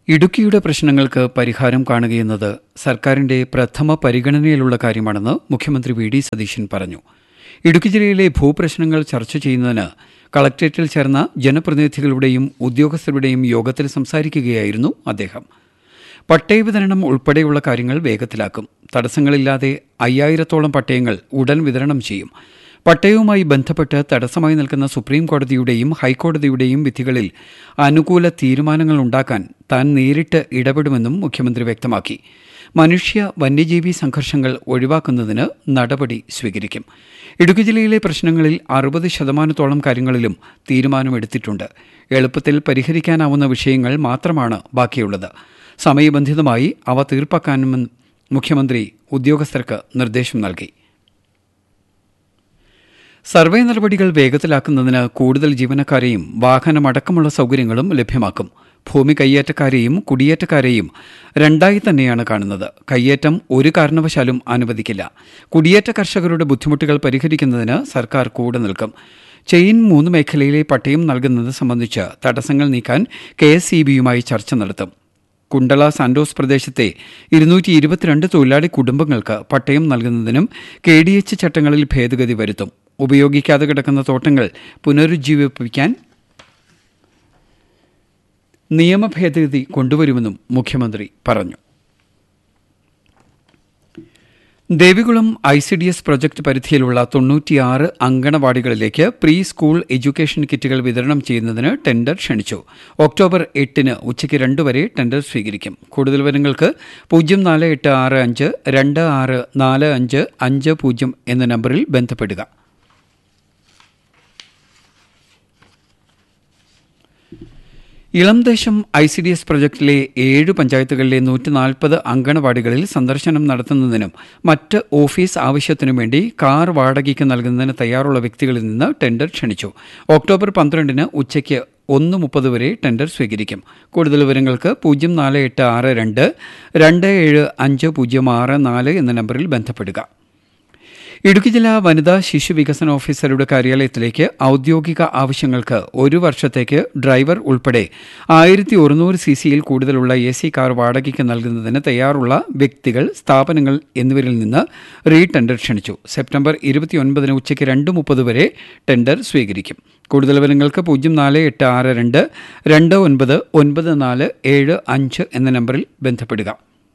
ഇടുക്കിയുടെ പ്രശ്നങ്ങൾക്ക് പരിഹാരം കാണുകയെന്നത് സർക്കാരിന്റെ പ്രഥമ പരിഗണനയിലുള്ള കാര്യമാണെന്ന് മുഖ്യമന്ത്രി വി ഡി സതീശൻ പറഞ്ഞു ഇടുക്കി ജില്ലയിലെ ഭൂപ്രശ്നങ്ങൾ ചർച്ച ചെയ്യുന്നതിന് കളക്ട്രേറ്റിൽ ചേർന്ന ജനപ്രതിനിധികളുടെയും ഉദ്യോഗസ്ഥരുടെയും യോഗത്തിൽ സംസാരിക്കുകയായിരുന്നു അദ്ദേഹം പട്ടയ വിതരണം ഉൾപ്പെടെയുള്ള കാര്യങ്ങൾ വേഗത്തിലാക്കും തടസ്സങ്ങളില്ലാതെ അയ്യായിരത്തോളം പട്ടയങ്ങൾ ഉടൻ വിതരണം ചെയ്യും പട്ടയവുമായി ബന്ധപ്പെട്ട് തടസ്സമായി നിൽക്കുന്ന സുപ്രീം കോടതിയുടെയും ഹൈക്കോടതിയുടെയും വിധികളിൽ അനുകൂല തീരുമാനങ്ങൾ ഉണ്ടാക്കാൻ താൻ നേരിട്ട് ഇടപെടുമെന്നും മുഖ്യമന്ത്രി വ്യക്തമാക്കി മനുഷ്യ വന്യജീവി സംഘർഷങ്ങൾ ഒഴിവാക്കുന്നതിന് നടപടി സ്വീകരിക്കും ഇടുക്കി ജില്ലയിലെ പ്രശ്നങ്ങളിൽ അറുപത് ശതമാനത്തോളം കാര്യങ്ങളിലും തീരുമാനമെടുത്തിട്ടുണ്ട് എളുപ്പത്തിൽ പരിഹരിക്കാനാവുന്ന വിഷയങ്ങൾ മാത്രമാണ് ബാക്കിയുള്ളത് സമയബന്ധിതമായി അവ തീർപ്പാക്കാനും മുഖ്യമന്ത്രി ഉദ്യോഗസ്ഥർക്ക് നിർദ്ദേശം നൽകി സർവേ നടപടികൾ വേഗത്തിലാക്കുന്നതിന് കൂടുതൽ ജീവനക്കാരെയും വാഹനമടക്കമുള്ള സൗകര്യങ്ങളും ലഭ്യമാക്കും ഭൂമി കയ്യേറ്റക്കാരെയും കുടിയേറ്റക്കാരെയും രണ്ടായി തന്നെയാണ് കാണുന്നത് കയ്യേറ്റം ഒരു കാരണവശാലും അനുവദിക്കില്ല കുടിയേറ്റ കർഷകരുടെ ബുദ്ധിമുട്ടുകൾ പരിഹരിക്കുന്നതിന് സർക്കാർ കൂടെ നിൽക്കും ചെയിൻ മൂന്ന് മേഖലയിലെ പട്ടയം നൽകുന്നത് സംബന്ധിച്ച് തടസ്സങ്ങൾ നീക്കാൻ കെ എസ് ഇ ബിയുമായി ചർച്ച നടത്തും കുണ്ടള സാന്റോസ് പ്രദേശത്തെ ഇരുന്നൂറ്റി ഇരുപത്തിരണ്ട് തൊഴിലാളി കുടുംബങ്ങൾക്ക് പട്ടയം നൽകുന്നതിനും കെ ഡി എച്ച് ചട്ടങ്ങളിൽ ഭേദഗതി വരുത്തും ഉപയോഗിക്കാതെ കിടക്കുന്ന തോട്ടങ്ങൾ പുനരുജ്ജീവിപ്പിക്കാൻ നിയമ ഭേദഗതി കൊണ്ടുവരുമെന്നും മുഖ്യമന്ത്രി പറഞ്ഞു Devikulam I C D S project പരിധിയിലുള്ള തൊണ്ണൂറ്റിയാറ് അങ്കണവാടികളിലേക്ക് പ്രീ സ്കൂൾ എഡ്യൂക്കേഷൻ കിറ്റുകൾ വിതരണം ചെയ്യുന്നതിന് ടെൻഡർ ക്ഷണിച്ചു ഒക്ടോബർ എട്ടിന് ഉച്ചയ്ക്ക് രണ്ട് വരെ ടെൻഡർ സ്വീകരിക്കും കൂടുതൽ വിവരങ്ങൾക്ക് പൂജ്യം നാല് എട്ട് ആറ് അഞ്ച് രണ്ട് ആറ് നാല് അഞ്ച് അഞ്ച് പൂജ്യം എന്ന നമ്പറിൽ ബന്ധപ്പെടുക Elamdesam I C D S പ്രൊജക്ടിലെ ഏഴ് പഞ്ചായത്തുകളിലെ നൂറ്റി നാൽപ്പത് അങ്കണവാടികളിൽ സന്ദർശനം നടത്തുന്നതിനും മറ്റ് ഓഫീസ് ആവശ്യത്തിനും വേണ്ടി കാർ വാടകയ്ക്ക് നൽകുന്നതിന് തയ്യാറുള്ള വ്യക്തികളിൽ നിന്ന് ടെൻഡർ ക്ഷണിച്ചു ഒക്ടോബർ പന്ത്രണ്ടിന് ഉച്ചയ്ക്ക് ഒന്ന് മുപ്പത് വരെ ടെൻഡർ സ്വീകരിക്കും കൂടുതൽ വിവരങ്ങൾക്ക് പൂജ്യം നാല് എട്ട് ആറ് രണ്ട് രണ്ട് ഏഴ് അഞ്ച് പൂജ്യം ആറ് നാല് എന്ന നമ്പറിൽ ബന്ധപ്പെടുക ഇടുക്കി ജില്ലാ വനിതാ ശിശു വികസന ഓഫീസറുടെ കാര്യാലയത്തിലേക്ക് ഔദ്യോഗിക ആവശ്യങ്ങൾക്ക് ഒരു വർഷത്തേക്ക് ഡ്രൈവർ ഉൾപ്പെടെ ആയിരത്തി ഒരുന്നൂറ് സി സിയിൽ കൂടുതലുള്ള എ സി കാർ വാടകയ്ക്ക് നൽകുന്നതിന് തയ്യാറുള്ള വ്യക്തികൾ സ്ഥാപനങ്ങൾ എന്നിവരിൽ നിന്ന് റീ ടെൻഡർ ക്ഷണിച്ചു സെപ്റ്റംബർ ഇരുപത്തിയൊൻപതിന് ഉച്ചയ്ക്ക് രണ്ട് മുപ്പത് വരെ ടെൻഡർ സ്വീകരിക്കും കൂടുതൽ വിവരങ്ങൾക്ക് പൂജ്യം നാല് എട്ട് ആറ് രണ്ട് രണ്ട് ഒൻപത് ഒൻപത് നാല് ഏഴ് അഞ്ച് എന്ന നമ്പറിൽ ബന്ധപ്പെടുക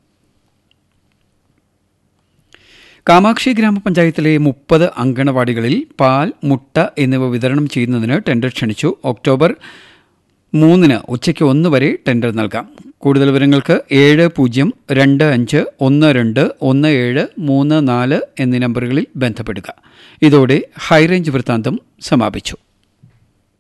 കാമാക്ഷി ഗ്രാമപഞ്ചായത്തിലെ മുപ്പത് അങ്കണവാടികളിൽ പാൽ മുട്ട എന്നിവ വിതരണം ചെയ്യുന്നതിന് ടെൻഡർ ക്ഷണിച്ചു ഒക്ടോബർ മൂന്നിന് ഉച്ചയ്ക്ക് ഒന്ന് വരെ ടെൻഡർ നൽകാം കൂടുതൽ വിവരങ്ങൾക്ക് ഏഴ് പൂജ്യം രണ്ട് അഞ്ച് ഒന്ന് രണ്ട് ഒന്ന് ഏഴ് മൂന്ന് നാല് എന്നീ നമ്പറുകളിൽ ബന്ധപ്പെടുക ഇതോടെ ഹൈറേഞ്ച് വൃത്താന്തം സമാപിച്ചു